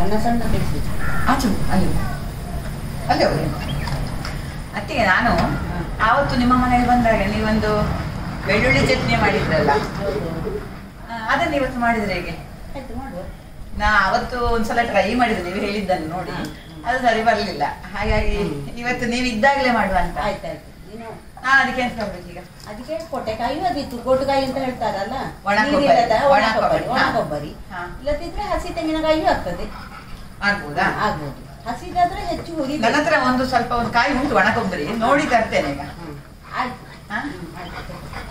ಸಣ್ಣ ಸಣ್ಣ ಪೀಸ್ ಆಚು ಅಲ್ಲಿ ಅಲ್ಲಿ ಹೋಗಿ ಅತ್ತಿಗೆ ನಾನು ಆವತ್ತು ನಿಮ್ಮ ಮನೆಗೆ ಬಂದಾಗ ನೀವೊಂದು ಬೆಳ್ಳುಳ್ಳಿ ಚಟ್ನಿ ಮಾಡಿದ್ರಲ್ಲ ಆ, ಅದನ್ನ ಇವತ್ತು ಮಾಡಿದ್ರೆ ಹೇಗೆ ಆಯ್ತು ಮಾಡುವ ನಾ ಅವತ್ತು ಒಂದ್ಸಲ ಟ್ರೈ ಮಾಡಿದೆ ನೀವು ಹೇಳಿದ್ದನ್ನು ನೋಡಿ ಅದು ಸರಿ ಬರಲಿಲ್ಲ ಹಾಗಾಗಿ ಇವತ್ತು ನೀವು ಇದ್ದಾಗಲೇ ಮಾಡುವ ಅಂತ ಆಯ್ತಾಯ್ತು ನೀನು ಹಾ ಅದಕ್ಕೆ ಎಂತ ಮಾಡ್ಬೇಕು ಈಗ ಅದಕ್ಕೆ ಕೊಟ್ಟೆಕಾಯಿ ಅದಿತ್ತು ಗೋಟುಕಾಯಿ ಅಂತ ಹೇಳ್ತಾರಲ್ಲ ಒಣ ಕೊಬ್ಬರಿ. ನೀರಿಲ್ಲದ ಒಣ ಒಣ ಕೊಬ್ಬರಿ ಕೊಬ್ಬರಿ. ಒಣ ಹಾ. ಕೊಬ್ಬರಿ ಹಾ. ಇಲ್ಲದಿದ್ರೆ ಹಸಿ ತೆಂಗಿನಕಾಯಿಯೂ ಆಗ್ತದೆ ಆಗ್ಬೋದಾ ಆಗ್ಬೋದು ಹಸಿದಾದ್ರೆ ಹೆಚ್ಚು ಹುರಿ ನನ್ನ ಹತ್ರ ಒಂದು ಸ್ವಲ್ಪ ಒಂದು ಕಾಯಿ ಉಂಟು ಒಣ ಕೊಬ್ಬರಿ ನೋಡಿ ತರ್ತೇನೆ ಈಗ ಆಯ್ತು ಹಾ? ಹ್ಮ್, ಆಯ್ತು.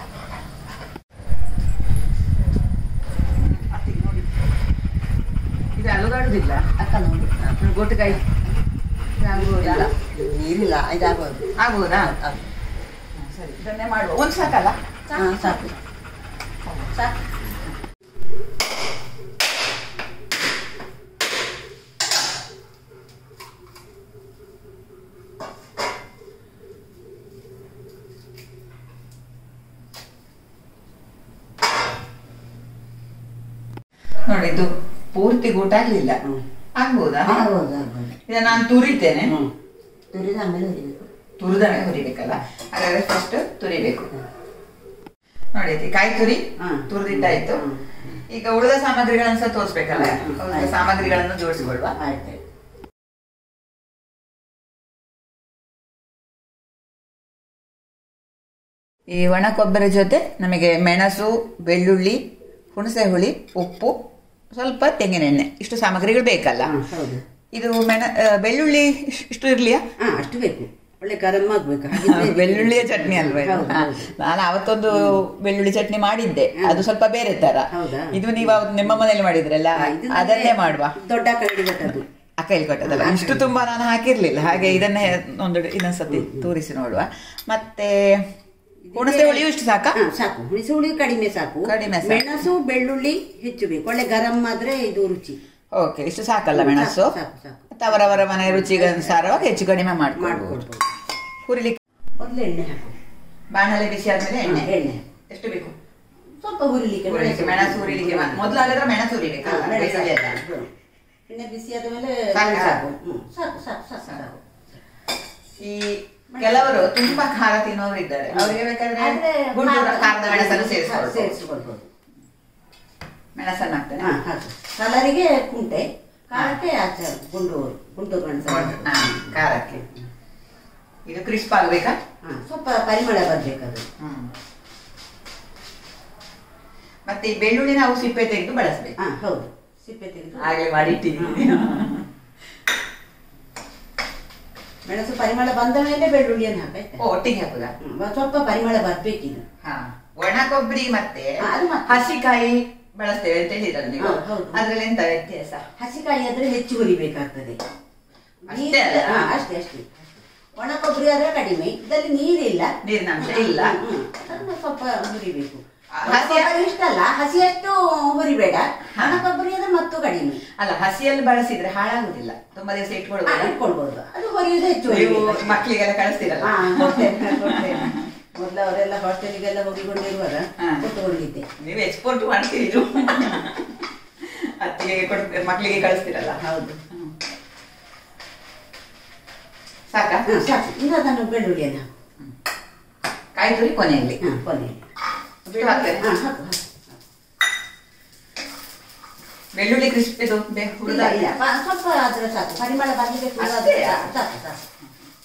ಅತ್ತಿಗೆ ನೋಡಿ ಇದು ಅಲುಗಾಡುದಿಲ್ಲ ಅಕ್ಕ ನೋಡಿ ಗೋಟುಕಾಯಿ ಆಗ್ಬೋದಾ ನೀರಿಲ್ಲ ಇದಾಗೋದು ಆಗ್ಬೋದಾ ಸರಿ ಇದನ್ನೇ ಮಾಡುವ ಒಂದು ಸಾಕಲ್ಲ ಹಾ, ಸಾಕು ಸಾಕು ನೋಡಿ ಇದು ಪೂರ್ತಿ ಗೊತ್ತಾಗ್ಲಿಲ್ಲ ಹ್ಮ್. ಆಗ್ಬೋದಾ ಆಗ್ಬೋದು ಆಗ್ಬೋದು ಇದನ್ನ ನಾನು ತುರಿತೇನೆ ಹ್ಮ್ ತುರಿದ ಆಮೇಲೆ ಹುರಿಬೇಕು ತುರಿದನೆ ಹುರಿಬೇಕಲ್ಲ ಹಾಗಾದ್ರೆ ಫಸ್ಟ್ ತುರಿಬೇಕು ನೋಡಿ ಅತ್ತಿ, ಕಾಯಿ ತುರಿ ಹ್ಮ್. ತುರಿದಿಟ್ಟಾಯ್ತು ಹ್ಮ್. ಈಗ ಉಳಿದ ಸಾಮಗ್ರಿಗಳನ್ನ ಸಹ ತೋರಿಸ್ಬೇಕಲ್ಲ ಹ್ಮ್. ಉಳಿದ ಸಾಮಗ್ರಿಗಳನ್ನು ಜೋಡಿಸಿಕೊಳ್ಳುವ ಆಯ್ತು ಈ ಒಣ ಕೊಬ್ಬರಿ ಜೊತೆ ನಮಗೆ ಮೆಣಸು ಬೆಳ್ಳುಳ್ಳಿ ಹುಣಸೆ ಹುಳಿ ಉಪ್ಪು ಸ್ವಲ್ಪ ತೆಂಗಿನೆಣ್ಣೆ ಇಷ್ಟು ಸಾಮಗ್ರಿಗಳು ಬೇಕಲ್ಲ ಹಾ, ಹೌದು ಇದು ಮೆಣ ಆ, ಬೆಳ್ಳುಳ್ಳಿ ಇಶ್- ಇಷ್ಟು ಇರ್ಲಿಯಾ ಹಾ ಅಷ್ಟು ಬೇಕು ಒಳ್ಳೆ ಗರಂ ಆಗ್ಬೇಕು ಬೆಳ್ಳುಳ್ಳಿಯ ಚಟ್ನಿ ಅಲ್ವಾ ಇದು? ಹೌದು, ಹಾ. ಹೌದು. ನಾನು ಅವತ್ತೊಂದು ಬೆಳ್ಳುಳ್ಳಿ ಚಟ್ನಿ ಮಾಡಿದ್ದೆ ಹಾ. ಅದು ಸ್ವಲ್ಪ ಬೇರೆ ತರ ಹೌದಾ? ಇದು ನೀವು ಅವತ್ತು ನಿಮ್ಮ ಮನೇಲಿ ಮಾಡಿದ್ರಲ್ಲ ಹಾ, ಇದು ಅದನ್ನೇ ನಮ್ಗೆ ಮಾಡುವ ದೊಡ್ಡ ಕರಡಿ ಕೊಟ್ಟದ್ದು ಅಕ್ಕ ಇಲ್ಲಿ ಕೊಟ್ಟದಲ್ಲ ಹಾ, ಇಷ್ಟು ತುಂಬಾ ನಾನು ಹಾಕಿರ್ಲಿಲ್ಲ ಹಾಗೆ ಇದನ್ನೇ ಒಂದು ಇನ್ನೊಂದ್ಸತಿ ತೋರಿಸಿ ನೋಡುವ ಮತ್ತೆ ಹುಣಸೆ ಹುಳಿಯು ಇಷ್ಟು ಸಾಕ ಹಾ, ಸಾಕು ಹುಣಸೆ ಹುಳಿ ಕಡಿಮೆ ಸಾಕು ಕಡಿಮೆ ಸಾಕು. ಮೆಣಸು ಬೆಳ್ಳುಳ್ಳಿ ಹೆಚ್ಚು ಬೇಕು ಒಳ್ಳೆ ಗರಂ ಆದ್ರೆ ಇದು ರುಚಿ ಓಕೆ ಇಷ್ಟು ಸಾಕಲ್ಲ ಮೆಣಸು ಸಾಕು, ಸಾಕು ಸಾಕು ಮತ್ತೆ ಅವರವರ ಮನೆ ರುಚಿಗೆ ಅನುಸಾರವಾಗಿ ಹೆಚ್ಚು ಕಡಿಮೆ ಮಾಡ್ಕೊಳ್ಬೋದು ಮಾಡ್ಕೊಳ್ಬೋದು ಹುರಿಲಿಕ್ಕೆ ಮೊದಲು ಎಣ್ಣೆ ಹಾಕು ಬಾಣಲೆ ಬಿಸಿ ಆದ್ಮೇಲೆ ಎಣ್ಣೆ ಹಾ, ಎಣ್ಣೆ ಎಷ್ಟು ಬೇಕು ಸ್ವಲ್ಪ ಹುರಿಲಿಕ್ಕೆ ಹುರಿಲಿಕ್ಕೆ ಮೆಣಸು ಹುರಿಲಿಕ್ಕೆ ಮಾ- ಮೊದಲು ಹಾಗಾದ್ರೆ ಮೆಣಸು ಹುರಿಬೇಕಲ್ಲ ಹಾ, ಮೆಣಸು ಬೆಳ್ಳುಳ್ಳಿ ಅಲ್ಲ. ಹಾಕು. ಎಣ್ಣೆ ಬಿಸಿ ಆದ್ಮೇಲೆ ಸಾಕಾ? ಸಾಕು ಹ್ಮ್, ಸಾಕು ಸಾಕು ಸಾಕು ಸಾಕು ಈ ಕೆಲವರು ತುಂಬಾ ಖಾರ ತಿನ್ನೋರು ಇದ್ದಾರೆ ಅವರಿಗೆ ಬೇಕಾದ್ರೆ ಆದ್ರೆ ಗುಂಟೂರು ಖಾರ- ಖಾರದ ಮೆಣಸನ್ನು ಹಾ, ಸೇರಿಸ್ಕೊಳ್ಬೋದು ಸೇರಿಸ್ಕೊಳ್ಬೋದು ಮೆಣಸನ್ನು ಹಾಕ್ತೇನೆ ಹಾ ಹಾಕು ಕಲರಿಗೆ ಕುಂಟೆ ಖಾರಕ್ಕೆ ಆಚಾರ ಗುಂಟೂರು ಗುಂಟೂರು ಮೆಣಸು ಹಾ, ಖಾರಕ್ಕೆ ಇದು ಕ್ರಿಸ್ಪ್ ಆಗ್ಬೇಕಾ ಹಾ, ಸ್ವಲ್ಪ ಪರಿಮಳ ಬರ್ಬೇಕದು ಹ್ಮ್. ಮತ್ತೆ ಈ ಬೆಳ್ಳುಳ್ಳಿ ನಾವು ಸಿಪ್ಪೆ ತೆಗೆದು ಬಳಸಬೇಕು ಹಾ ಹೌದು ಸಿಪ್ಪೆ ತೆಗೆದು ಹಾಗೆ ಮಾಡಿ ಇಟ್ಟಿದ್ದೀನಿ ಮೆಣಸು ಪರಿಮಳ ಬಂದ ಮೇಲೆ ಬೆಳ್ಳುಳ್ಳಿಯನ್ನು ಹಾಕಾಯ್ತಾ ಓ, ಒಟ್ಟಿಗೆ ಹಾಕುದಾ ಹ್ಮ್, ಸ್ವಲ್ಪ ಪರಿಮಳ ಬರ್ಬೇಕಿದು ಹಾ ಒಣ ಕೊಬ್ಬರಿ ಮತ್ತೆ ಹಾ, ಅದು ಮತ್ತೆ. ಹಸಿಕಾಯಿ ಬಳಸ್ತೇವೆ ಅಂತ ಹೇಳಿದ್ರಲ್ಲ ನೀವು ಹೌದು, ಹೌದು. ಅದ್ರಲ್ಲಿ ಎಂತ ವ್ಯತ್ಯಾಸ ಹಸಿಕಾಯಿ ಆದ್ರೆ ಹೆಚ್ಚು ಹುರಿಬೇಕಾಗ್ತದೆ ಅಷ್ಟೇ ನೀರಿಲ್ಲ- ಅಲ್ಲ? ಹಾ, ಅಷ್ಟೇ ಅಷ್ಟೇ ಒಣ ಕೊಬ್ಬರಿ ಆದ್ರೆ ಕಡಿಮೆ ಇದರಲ್ಲಿ ನೀರಿಲ್ಲ ನೀರಿನ ಅಂಶ ಇಲ್ಲ ಹ್ಮ್, ಹ್ಮ್. ಅದನ್ನ ಸ್ವಲ್ಪ ಹುರಿಬೇಕು ಆ, ಒಣ ಹಸಿ- ಕೊಬ್ಬರಿ ಇಷ್ಟಲ್ಲ ಹಸಿಯಷ್ಟು ಹುರಿಬೇಡ ಹಾ. ಒಣ ಕೊಬ್ಬರಿ ಆದ್ರೆ ಮತ್ತು ಕಡಿಮೆ ಅಲ್ಲ ಹಸಿಯಲ್ಲಿ ಬಳಸಿದ್ರೆ ಹಾಳಾಗುದಿಲ್ಲ ತುಂಬಾ ದಿವಸ ಹಾ, ಇಟ್ಕೊಳ್ಬೋದು ಇಟ್ಕೊಳ್ಬೋದು ಅದು ಹೊರಿಯೋದು ಹೆಚ್ಚು ನೀವು ಹುರಿಬೇಕು. ಮಕ್ಕಳಿಗೆಲ್ಲ ಕಳಿಸ್ತೀರಲ್ಲ ಹಾ, ಕೊಡ್ತೇನೆ, ಕೊಡ್ತೇನೆ. ಮೊದ್ಲು ಅವರೆಲ್ಲ ಹಾಸ್ಟೆಲಿಗೆಲ್ಲ ಹೋಗಿಕೊಂಡಿರುವಾಗ ಹಾ. ಕೊಟ್ಟುಕೊಂಡಿದ್ದೆ ನೀವು ಎಕ್ಸ್ಪೋರ್ಟ್ ಮಾಡ್ತೀರಿ ಇದು ಅತ್ತಿಗೆ ಕೊಡ್ ಮಕ್ಕಳಿಗೆ ಕಳಿಸ್ತೀರಲ್ಲ ಹೌದು ಸಾಕಾ ಹಾ, ಸಾಕು ಈಗ ಅದನ್ನು ಬೆಳ್ಳುಳ್ಳಿಯನ್ನು ಹಾಕು. ಕಾಯಿ ತುರಿ ಕೊನೆಯಲ್ಲಿ ಹಾ, ಕೊನೆಯಲ್ಲಿ. ಇಷ್ಟು ಹಾಕ್ತೇನೆ. ಹಾ, ಹಾಕು, ಹಾಕು. ಬೆಳ್ಳುಳ್ಳಿ ಕ್ರಿಸ್ಪ್ ಇದು ಬೆ- ಇಲ್ಲ, ಹುರಿದಾಗ ಇಲ್ಲ, ಪ- ಸ್ವಲ್ಪ ಆದ್ರೆ ಸಾಕು ಪರಿಮಳ ಬರ್ಲಿಕ್ಕೆ ತುಂಬ ಆದ್ರೆ ಅಷ್ಟೇಯಾ? ಸಾಕು, ಸಾಕು, ಸಾಕು.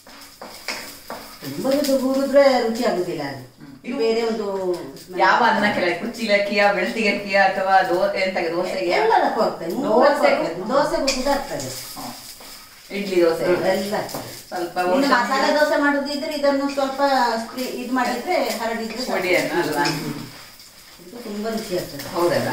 ತುಂಬ ಇದು ಹುರಿದ್ರೆ ರುಚಿ ಆಗುದಿಲ್ಲ ಅದು ಹ್ಮ್. ಇದು ಬೇರೆ ಒಂದು smell. ಯಾವ ಅನ್ನ ಕೆಳಗೆ ಕುಚ್ಚಿಲಕ್ಕಿಯ ಬೆಳ್ತಿಗಕ್ಕಿಯ ಅಥವಾ ದೋ ಎಂತ ದೋಸೆಗೆ ಎಲ್ಲದಕ್ಕೂ ಆಗ್ತದೆ ಮೂರಕ್ಕೂ ದೋಸೆಗೂ? ಆಗ್ತದೆ. ದೋಸೆಗೂ ಕೂಡ ಆಗ್ತದೆ ಹ್ಮ್. ಇಡ್ಲಿ ದೋಸೆ ಎಲ್ಲ ಆಗ್ತದೆ ಸ್ವಲ್ಪ ಇನ್ನು ಔಷಧಿ- ಮಸಾಲೆ ದೋಸೆ ಮಾಡುದಿದ್ರೆ ಇದನ್ನು ಸ್ವಲ್ಪ ಸ್ಪ್ರೇ- ಇದು ಮಾಡಿದ್ರೆ ಹರಡಿದ್ರೆ ಸಾಕು. ಪುಡಿಯನ್ನು ಅಲ್ವಾ? ಇದು ತುಂಬಾ ರುಚಿ ಆಗ್ತದೆ ಹೌದಲ್ಲ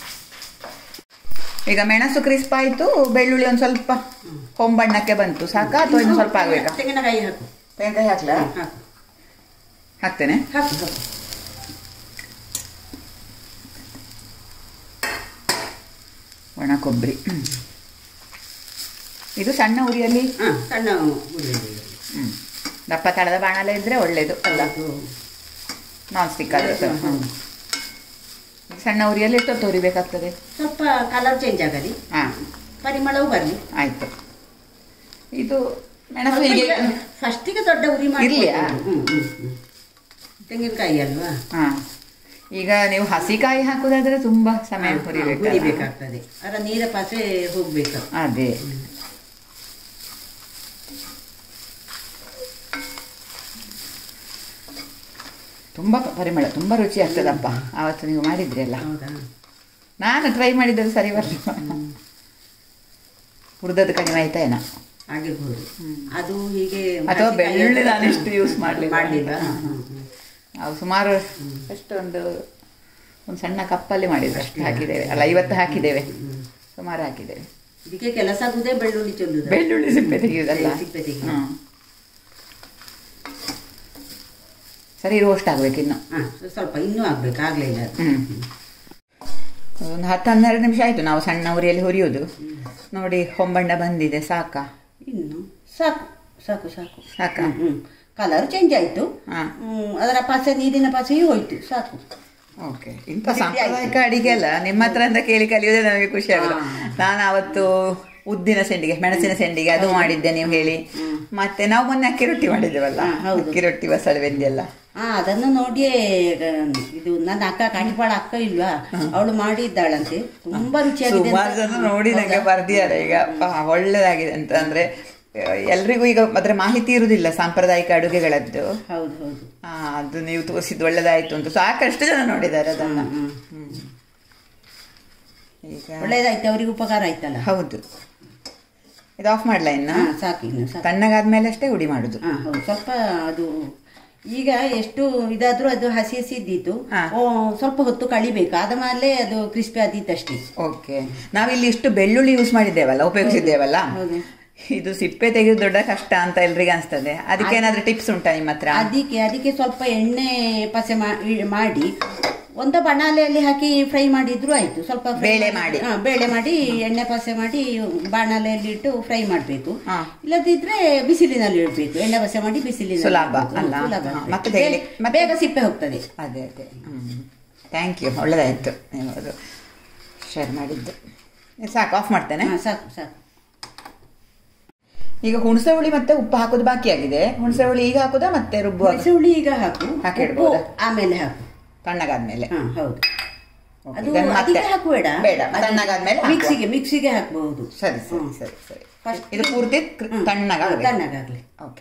ಈಗ ಮೆಣಸು ಕ್ರಿಸ್ಪ್ ಆಯ್ತು ಬೆಳ್ಳುಳ್ಳಿ ಒಂದ್ ಸ್ವಲ್ಪ ಹೊಂಬಣ್ಣಕ್ಕೆ ಬಂತು ಸಾಕಾ ಅಥವಾ ಇನ್ನು ಸ್ವಲ್ಪ ಆಗ್ಬೇಕಾ ತೆಂಗಿನಕಾಯಿ ಹಾಕು ತೆಂಗಿನಕಾಯಿ ಹಾಕ್ಲಾ ಹಾಕು ಹಾಕ್ತೇನೆ ಹಾಕು ಹಾಕು ಒಣ ಕೊಬ್ಬರಿ ಇದು ಸಣ್ಣ ಉರಿಯಲ್ಲಿ ಹಾ ಸಣ್ಣ ಉಳ್ಳುಳ್ಳಿ. ಹ್ಮ್. ದಪ್ಪ ತಳದ ಬಾಣಲೆ ಇದ್ರೆ ಒಳ್ಳೇದು ಅಲ್ಲ ಅದು ನಾನ್ ಸ್ಟಿಕ್ ಆದ್ರೆ ಸಹ. ಹ್ಮ್. ಸಣ್ಣ ಉರಿಯಲ್ಲಿ ಎಷ್ಟೊತ್ತು ಉರಿಬೇಕಾಗ್ತದೆ ಸ್ವಲ್ಪ ಕಲರ್ ಚೇಂಜ್ ಆಗಲಿ ಹಾ ಪರಿಮಳವು ಬರಲಿ ಆಯ್ತು ಇದು ಮೆಣಸು ಹೀಗೆ ಫಸ್ಟಿಗೆ ದೊಡ್ಡ ಉರಿ ಮಾಡಿ ಇರ್ಲಿಯಾ? ಹ್ಮ್, ಹ್ಮ್, ಹ್ಮ್. ತೆಂಗಿನಕಾಯಿ ಅಲ್ವಾ ಹಾ ಈಗ ನೀವು ಹಸಿಕಾಯಿ ಹಾಕುದಾದ್ರೆ ತುಂಬಾ ಸಮಯ ಹಾ, ಹುರಿಬೇಕು ಹುರಿಬೇಕಾಗ್ತದೆ ಅದರ ನೀರ ಪಾತ್ರೆ ಹೋಗ್ಬೇಕು ಅದೇ ತುಂಬಾ ಪರಿಮಳ ತುಂಬಾ ರುಚಿ ಆಗ್ತದಪ್ಪ ಆವತ್ತು ನೀವು ಮಾಡಿದ್ರಿ ಅಲ್ಲ ಹೌದಾ ನಾನು ಟ್ರೈ ಮಾಡಿದ್ದು ಸರಿ ಬರಲಿಲ್ಲ ಹುರಿದದ್ದು ಕಡಿಮೆ ಆಯ್ತಾ ಏನೋ ಆಗಿರ್ಬೋದು ಅದು ಹೀಗೆ ಅಥವಾ ಹಸಿಕಾಯಿ ಬೆಳ್ಳುಳ್ಳಿ ನಾನು ಇಷ್ಟು ಯೂಸ್ ಮಾಡಲಿಲ್ಲ ಮಾಡ್ಲಿಲ್ಲ ಹ್ಮ್, ಹ್ಮ್, ಹ್ಮ್. ನಾವು ಸುಮಾರು ಎಷ್ಟೊಂದು ಒಂದು ಸಣ್ಣ ಕಪ್ಪಲ್ಲಿ ಮಾಡಿದ್ರು ಅಷ್ಟು ಹಾಕಿದ್ದೇವೆ ಅಲ್ಲ ಐವತ್ತು ಹಾಕಿದ್ದೇವೆ ಸುಮಾರು ಹಾಕಿದ್ದೇವೆ ಇದಕ್ಕೆ ಕೆಲಸ ಆಗುದೇ ಬೆಳ್ಳುಳ್ಳಿ ಚೆಲ್ಲುದು ಬೆಳ್ಳುಳ್ಳಿ ಸಿಪ್ಪೆ ತೆಗೆಯುವುದಲ್ಲ ಸಿಪ್ಪೆ ತೆಗೆಯುವುದು. ಹ್ಮ್. ಸರಿ ರೋಸ್ಟ್ ಆಗ್ಬೇಕು ಇನ್ನು ಹಾ ಸ್ವಲ್ಪ ಇನ್ನೂ ಆಗ್ಬೇಕು ಆಗ್ಲೇ ಇಲ್ಲ ಅದು. ಹ್ಮ್ ಒಂದು ಹತ್ತು ಹನ್ನೆರಡು ನಿಮಿಷ ಆಯ್ತು ನಾವು ಸಣ್ಣ ಉರಿಯಲ್ಲಿ ಹುರಿಯೋದು ನೋಡಿ ಹೊಂಬಣ್ಣ ಬಂದಿದೆ ಸಾಕಾ ಇನ್ನು ಸಾಕು ಸಾಕು ಸಾಕು ಸಾಕಾ ಹ್ಮ್ ಕಲರ್ ಚೇಂಜ್ ಆಯ್ತು ಹಾ ಹ್ಮ್, ಅದರ ಪಸೆ ನೀರಿನ ಪಸೆಯೂ ಹೋಯ್ತು ಸಾಕು ಓಕೆ ಇಂಥ ಸಾಂಪ್ರದಾಯಿಕ ಅಡಿಗೆ ಅಲ್ಲ ನಿಮ್ಮ ಹತ್ರದಿಂದ ಕೇಳಿ ಕಲಿಯೋದೇ ನನಗೆ ಖುಷಿ ಆಗುತ್ತೆ ಹಾ. ನಾನು ಅವತ್ತು ಉದ್ದಿನ ಸೆಂಡಿಗೆ ಮೆಣಸಿನ ಸೆಂಡಿಗೆ ಅದು ಮಾಡಿದ್ದೆ ನೀವು ಹೇಳಿ ಮತ್ತೆ ನಾವು ಮೊನ್ನೆ ಅಕ್ಕಿ ರೊಟ್ಟಿ ಮಾಡಿದ್ದೇವಲ್ಲ ಹಾ, ಹೌದು. ಅಕ್ಕಿ ರೊಟ್ಟಿ ಬಸಳೆ ಬೆಂದಿಯಲ್ಲ ಹಾ ಅದನ್ನು ನೋಡಿಯೇ ಆ, ಇದು ನನ್ನ ಅಕ್ಕ ಕಾಟಿಪಾಳ ಅಕ್ಕ ಇಲ್ವಾ ಅವಳು ಮಾಡಿದ್ದಾಳಂತೆ ತುಂಬಾ ರುಚಿಯಾಗಿದೆ ಸುಮಾರು ಅಂತ. ಜನ ನೋಡಿ ನಂಗೆ ಬರ್ದಿದ್ದಾರೆ ಈಗ ಅಪ್ಪ, ಒಳ್ಳೆದಾಗಿದೆ ಅಂತ ಅಂದ್ರೆ ಎಲ್ರಿಗೂ ಈಗ ಅದ್ರ ಮಾಹಿತಿ ಇರುವುದಿಲ್ಲ ಸಾಂಪ್ರದಾಯಿಕ ಅಡುಗೆಗಳದ್ದು ಹೌದು ಹೌದು ಆ, ಅದು ನೀವು ತೋರಿಸಿದ್ದು ಒಳ್ಳೆದಾಯ್ತು ಅಂತ ಸಾಕಷ್ಟು ಜನ ನೋಡಿದ್ದಾರೆ ಅದನ್ನ ಹ್ಮ್. ಹ್ಮ್. ಈಗ ಒಳ್ಳೇದಾಯ್ತು ಅವ್ರಿಗೆ ಉಪಕಾರ ಆಯ್ತಲ್ಲ ಹೌದು ಇದು ಆಫ್ ಮಾಡ್ಲಾ ಇನ್ನು ಹಾ ಸಾಕು ಇನ್ನು ಸಾಕು ತಣ್ಣಗಾದ್ಮೇಲೆ ಅಷ್ಟೇ ಉಡಿ ಮಾಡುದು ಹಾ ಹೌದು ಸ್ವಲ್ಪ ಅದು ಈಗ ಎಷ್ಟು ಇದಾದ್ರೂ ಅದು ಹಸಿ ಹಸಿ ಇದ್ದಿತ್ತು ಹಾ. ಓ, ಸ್ವಲ್ಪ ಹೊತ್ತು ಕಳಿಬೇಕು ಆದ ಮೇಲೆ ಅದು ಕ್ರಿಸ್ಪಿ ಆದಿತ್ತಷ್ಟೇ ಓಕೆ ನಾವಿಲ್ಲಿ ಇಷ್ಟು ಬೆಳ್ಳುಳ್ಳಿ ಯೂಸ್ ಮಾಡಿದ್ದೇವಲ್ಲ ಉಪಯೋಗಿಸಿದ್ದೇವಲ್ಲ ಹೌದು. ಇದು ಸಿಪ್ಪೆ ತೆಗೆದು ದೊಡ್ಡ ಕಷ್ಟ ಅಂತ ಎಲ್ರಿಗೆ ಅನ್ಸ್ತದೆ ಅದಕ್ಕೆ ಏನಾದ್ರೂ ಟಿಪ್ಸ್ ಉಂಟಾ ನಿಮ್ಮ ಹತ್ರ ಅದಕ್ಕೆ ಅದಕ್ಕೆ ಸ್ವಲ್ಪ ಎಣ್ಣೆ ಪಸೆ ಮಾ- ಇ- ಮಾಡಿ ಒಂದು ಬಾಣಲೆಯಲ್ಲಿ ಹಾಕಿ ಫ್ರೈ ಮಾಡಿದ್ರು ಆಯ್ತು ಸ್ವಲ್ಪ fry ಬೇಳೆ ಮಾಡಿ. ಹಾ, ಬೇಳೆ ಮಾಡಿ ಎಣ್ಣೆ ಪಸೆ ಮಾಡಿ ಬಾಣಲೆಯಲ್ಲಿ ಇಟ್ಟು ಫ್ರೈ ಮಾಡಬೇಕು ಹಾ. ಇಲ್ಲದಿದ್ರೆ ಬಿಸಿಲಿನಲ್ಲಿ ಇಡಬೇಕು ಎಣ್ಣೆ ಪಸೆ ಮಾಡಿ ಬಿಸಿಲಿನಲ್ಲಿ ಸುಲಭ ಇಡ್ಬೇಕು. ಅಲ್ಲ? ಸುಲಭ ಹಾ, ಆಗ್ತದೆ. ಮತ್ತೆ ತೆಗಿಲಿಕ್ಕೆ- ಬೇ- ಮತ್ತೆ- ಬೇಗ ಸಿಪ್ಪೆ ಹೋಗ್ತದೆ ಅದೇ ಅದೇ ಥ್ಯಾಂಕ್ ಯು ಒಳ್ಳೆದಾಯ್ತು ನೀವು ಅದು ಶೇರ್ ಮಾಡಿದ್ದು ಇದು ಸಾಕು ಆಫ್ ಮಾಡ್ತೇನೆ ಹಾ, ಸಾಕು ಸಾಕು ಈಗ ಹುಣಸೆ ಹುಳಿ ಮತ್ತೆ ಉಪ್ಪು ಹಾಕೋದು ಬಾಕಿ ಆಗಿದೆ ಹುಣಸೆ ಹುಳಿ ಈಗ ಹಾಕೋದಾ ಮತ್ತೆ ರುಬ್ಬುವಾಗ ಹುಣಸೆ ಹುಳಿ ಈಗ ಹಾಕು ಹಾಕಿ ಉಪ್ಪು ಇಡ್ಬೋದಾ? ಆಮೇಲೆ ಹಾಕು ತಣ್ಣಗಾದ್ಮೇಲೆ ಹಾ ಹೌದು Okay, ಅದು then ಮತ್ತೆ- ಅದಕ್ಕೆ ಹಾಕಬೇಡ ಬೇಡ ತಣ್ಣಗಾದ್ಮೇಲೆ ಹಾಕುವ. ಮಿಕ್ಸಿಗೆ ಮಿಕ್ಸಿಗೆ ಹಾಕಬಹುದು ಸರಿ ಸರಿ ಸರಿ ಸರಿ First- ಇದು ಪೂರ್ತಿ ಕೃ- ತಣ್ಣಗಾಗಬೇಕು ತಣ್ಣಗಾಗ್ಲಿ ಓಕೆ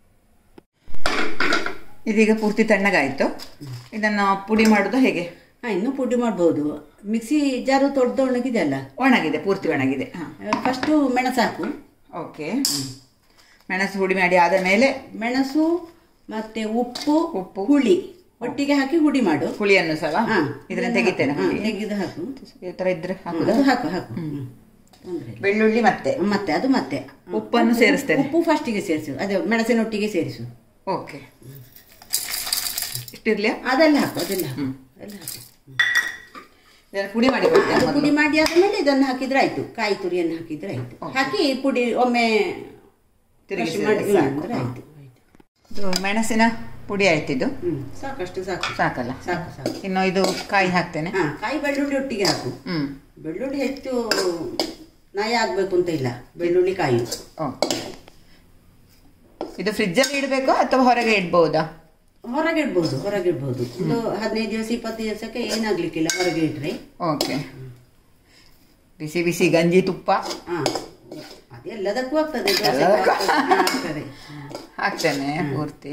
ಇದೀಗ ಪೂರ್ತಿ ತಣ್ಣಗಾಯ್ತು ಇದನ್ನು ಪುಡಿ ಮಾಡೋದು ಹೇಗೆ ಹಾ ಇನ್ನು ಪುಡಿ ಮಾಡ್ಬೋದು ಮಿಕ್ಸಿ ಜಾರು ತೊಡ್ದು ಒಣಗಿದೆ ಅಲ್ಲ ಒಣಗಿದೆ ಪೂರ್ತಿ ಒಣಗಿದೆ ಹಾಂ ಫಸ್ಟು ಮೆಣಸು ಹಾಕು ಓಕೆ ಮೆಣಸು ಹುಡಿ ಮಾಡಿ ಆದ ಮೇಲೆ ಮೆಣಸು ಮತ್ತೆ ಉಪ್ಪು ಉಪ್ಪು. ಹುಳಿ ಒಟ್ಟಿಗೆ ಹಾಕಿ ಹುಡಿ ಮಾಡು ಹುಳಿಯನ್ನು ಸಹ ಹಾ ಇದನ್ನ ತೆಗಿತೇನೆ ಹಾ, ಹುಳಿ ತೆಗೆದು ಹಾಕು ಈ ಥರ ಇದ್ರೆ ಹಾ, ಹಾಕುದಾ ಅದು ಹಾಕು ಹಾಕು ಹ್ಮ್. ತೊಂದ್ರೆ ಇಲ್ಲ. ಬೆಳ್ಳುಳ್ಳಿ ಮತ್ತೆ ಮತ್ತೆ ಅದು ಮತ್ತೆ ಉಪ್ಪನ್ನು ಸೇರಿಸ್ತೇನೆ ಉಪ್ಪು ಫಸ್ಟಿಗೆ ಸೇರಿಸು ಅದೇ ಮೆಣಸಿನೊಟ್ಟಿಗೆ ಸೇರಿಸು ಓಕೆ ಇಷ್ಟಿರ್ಲಿಯಾ ಅದೆಲ್ಲ ಹಾಕು ಅದೆಲ್ಲ ಹಾಕು ಅದೆಲ್ಲ ಹಾಕು ಇದನ್ನು ಪುಡಿ ಮಾಡಿ ಕೊಡ್ತೇನೆ ಅದು ಮೊದಲು. ಪುಡಿ ಮಾಡಿ ಆದ್ಮೇಲೆ ಇದನ್ನು ಹಾಕಿದ್ರೆ ಆಯ್ತು ಕಾಯಿ ತುರಿಯನ್ನು ಹಾಕಿದ್ರೆ ಆಯ್ತು Okay. ಹಾಕಿ ಪುಡಿ ಒಮ್ಮೆ ತಿರುಗಿಸಿ crush ಮಾಡಿ ಸಾಕು. ಅಂದ್ರೆ ಆಯ್ತು ಇದು ಮೆಣಸಿನ ಪುಡಿ ಆಯ್ತಿದ್ದು ಹ್ಮ್ ಸಾಕಷ್ಟು ಸಾಕು ಸಾಕಲ್ಲ ಸಾಕು ಸಾಕು ಇನ್ನು ಇದು ಕಾಯಿ ಹಾಕ್ತೇನೆ ಹಾ ಕಾಯಿ ಬೆಳ್ಳುಳ್ಳಿ ಒಟ್ಟಿಗೆ ಹಾಕು ಹ್ಮ್ ಬೆಳ್ಳುಳ್ಳಿ ಹೆಚ್ಚು ನಾಯಿ ಆಗ್ಬೇಕು ಅಂತ ಇಲ್ಲ ಬೆಳ್ಳುಳ್ಳಿ ಕಾಯಿ ಓಕೆ ಇದು ಫ್ರಿಜ್ಜಲ್ಲಿ ಇಡಬೇಕು ಅಥವಾ ಹೊರಗೆ ಇಡ್ಬೋದಾ ಹೊರಗೆ ಇಡ್ಬೋದು ಹೊರಗೆ ಇಡ್ಬೋದು ಒಂದು ಹದಿನೈದು ದಿವಸ ಇಪ್ಪತ್ತು ದಿವಸಕ್ಕೆ ಏನಾಗ್ಲಿಕ್ಕಿಲ್ಲ ಹೊರಗೆ ಇಟ್ರೆ ಓಕೆ ಬಿಸಿ ಬಿಸಿ ಗಂಜಿ ತುಪ್ಪ ಹಾ ಅದೆಲ್ಲದಕ್ಕೂ ಆಗ್ತದೆ ದೋಸೆಗೂ ಎಲ್ಲದಕ್ಕೂ. ಆಗ್ತದೆ. ಹಾ, ಆಗ್ತದೆ ಹಾಕ್ತೇನೆ ಪೂರ್ತಿ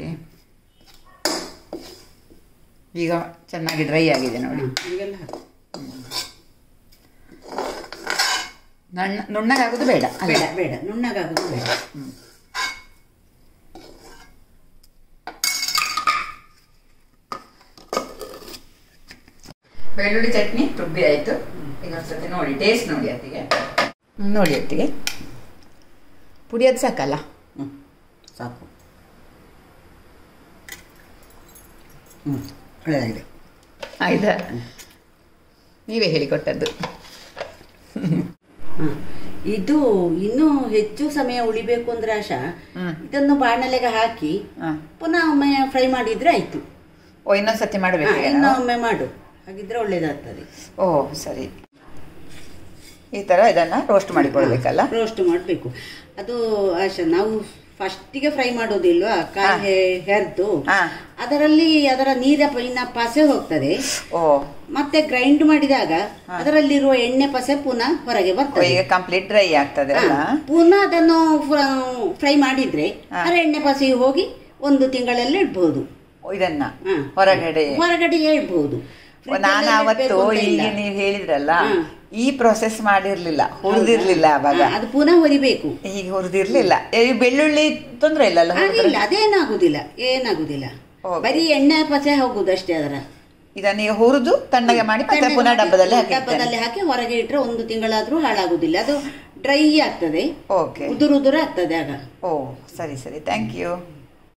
ಈಗ ಚೆನ್ನಾಗಿ ಡ್ರೈ ಆಗಿದೆ ನೋಡಿ ಹಾ, ಹೀಗೆಲ್ಲ ಹಾಕು ನಣ್ಣ ನುಣ್ಣಗಾಗೋದು ಬೇಡ ಅಲ್ಲ? ಬೇಡ ಬೇಡ ನುಣ್ಣಗಾಗೋದು ಬೇಡ ಬೆಳ್ಳುಳ್ಳಿ ಚಟ್ನಿ ರುಬ್ಬಿ ಆಯ್ತು ಈಗ ಒಂದ್ಸತಿ ನೋಡಿ ಟೇಸ್ಟ್ ನೋಡಿ ಅತ್ತಿಗೆ ಹ್ಮ್, ನೋಡಿ ಅತ್ತಿಗೆ ಪುಡಿ ಅದು ಸಾಕಲ್ಲ ಹ್ಮ್ ಸಾಕು ಹ್ಮ್ ಒಳ್ಳೆದಾಗಿದೆ ಆಯ್ತಾ ನೀವೇ ಹೇಳಿಕೊಟ್ಟದ್ದು ಹ. ಇದು ಇನ್ನೂ ಹೆಚ್ಚು ಸಮಯ ಉಳಿಬೇಕು ಅಂದ್ರೆ ಆಶಾ ಹ್ಮ್. ಇದನ್ನು ಬಾಣಲೆಗೆ ಹಾಕಿ ಹಾ. ಪುನಃ ಒಮ್ಮೆ ಫ್ರೈ ಮಾಡಿದ್ರೆ ಆಯ್ತು ಓ ಇನ್ನೊಂದ್ಸತಿ ಹ, ಮಾಡಬೇಕು ಇನ್ನೂ ಒಮ್ಮೆ ಮಾಡು ಹಾಗಿದ್ರೆ ಒಳ್ಳೇದಾಗ್ತದೆ ಓ ಸರಿ ಈ ತರ ಇದನ್ನ ರೋಸ್ಟ್ ಮಾಡಿಕೊಳ್ಬೇಕಲ್ಲ ರೋಸ್ಟ್ ಮಾಡಬೇಕು ಅದು ಆಶಾ ನಾವು ಫಸ್ಟಿಗೆ ಫ್ರೈ ಮಾಡೋದಿಲ್ವಾ ಕಾಯಿ ಹೆರ್ದು ಹಾ. ಅದರಲ್ಲಿ ಅದರ ನೀರ ಇನ್ನ ಪಸೆ ಹೋಗ್ತದೆ ಓ ಮತ್ತೆ ಗ್ರೈಂಡ್ ಮಾಡಿದಾಗ ಅದರಲ್ಲಿರುವ ಎಣ್ಣೆ ಪಸೆ ಪುನಃ ಹೊರಗೆ ಓ, ಬರ್ತದೆ ಈಗ ಕಂಪ್ಲೀಟ್ ಡ್ರೈ ಆಗ್ತದೆ ಅಲ್ಲ ಹಾ. ಪುನಃ ಅದನ್ನು ಫ್ರೈ ಮಾಡಿದ್ರೆ ಅದರ ಎಣ್ಣೆ ಪಸೆ ಹೋಗಿ ಒಂದು ತಿಂಗಳಲ್ಲಿ ಇಡ್ಬಹುದು ಓ, ಇದನ್ನ ಹಾ. ಹೊರಗಡೆ ಹೊರಗಡೆ ಇಡ್ಬಹುದು ಓ, ನಾನು ಅವತ್ತು ಈಗ ನೀವು ಹೇಳಿದ್ರಲ್ಲ ಈ ಪ್ರೊಸೆಸ್ ಮಾಡಿರ್ಲಿಲ್ಲ ಹುರಿದಿರ್ಲಿಲ್ಲ ಅವಾಗ ಅದು ಪುನಃ ಹೊರಿಬೇಕು ಈಗ ಹುರಿದಿರ್ಲಿಲ್ಲ ಈ ಬೆಳ್ಳುಳ್ಳಿ ತೊಂದ್ರೆ ಇಲ್ಲಲ್ಲ ಹುರಿದ್ರೆ? ಆಗಿಲ್ಲ ಅದೇನಾಗುದಿಲ್ಲ ಏನಾಗುದಿಲ್ಲ Okay. ಬರೀ ಎಣ್ಣೆ ಪಸೆ ಹೋಗುದು ಅಷ್ಟೇ ಅದರ ಇದನ್ನ ಈಗ ಹುರಿದು ತಣ್ಣಗೆ ಮಾಡಿ ಮತ್ತೆ ಪುನಃ ಡಬ್ಬದಲ್ಲಿ ಹಾಕಿ ಡಬ್ಬದಲ್ಲಿ ಹಾಕಿ ಹೊರಗೆ ಇಟ್ರೆ ಒಂದು ತಿಂಗಳಾದ್ರೂ ಹಾಳಾಗುದಿಲ್ಲ ಅದು ಡ್ರೈ ಆಗ್ತದೆ ಓಕೆ ಉದುರು ಉದುರು ಆಗ್ತದೆ ಆಗ ಓ ಸರಿ ಸರಿ ಥ್ಯಾಂಕ್ ಯು